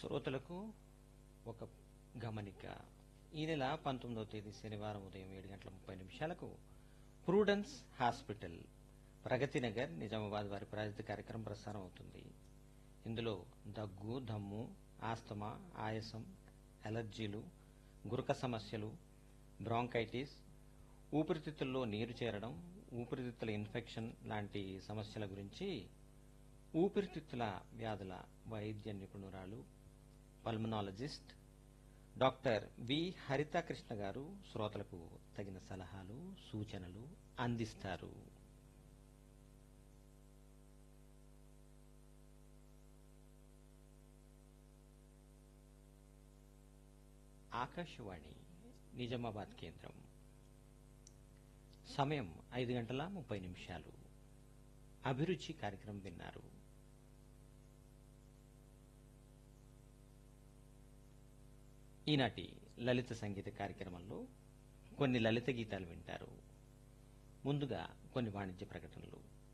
శ్రోతలకు ఒక గమనిక ఈ నెల పంతొమ్మిదవ తేదీ శనివారం ఉదయం ఏడు గంటల ముప్పై నిమిషాలకు ప్రూడెన్స్ హాస్పిటల్ ప్రగతి నగర్ నిజామాబాద్ వారి ప్రాయోజిత కార్యక్రమం ప్రసారం అవుతుంది ఇందులో దగ్గు దమ్ము ఆస్తమా ఆయాసం అలర్జీలు గురక సమస్యలు బ్రాంకైటిస్ ఊపిరితిత్తుల్లో నీరు చేరడం ఊపిరితిత్తుల ఇన్ఫెక్షన్ లాంటి సమస్యల గురించి ఊపిరితిత్తుల వ్యాధుల వైద్య నిపుణురాలు పల్మనాలజిస్ట్ డాక్టర్ వి హరిత కృష్ణ గారు శ్రోతలకు తగిన సలహాలు సూచనలు అందిస్తారు ఆకాశవాణి నిజామాబాద్ కేంద్రం సమయం ఐదు గంటల ముప్పై నిమిషాలు అభిరుచి కార్యక్రమం విన్నారు ఈనాటి లలిత సంగీత కార్యక్రమంలో కొన్ని లలిత గీతాలు వింటారు ముందుగా కొన్ని వాణిజ్య ప్రకటనలు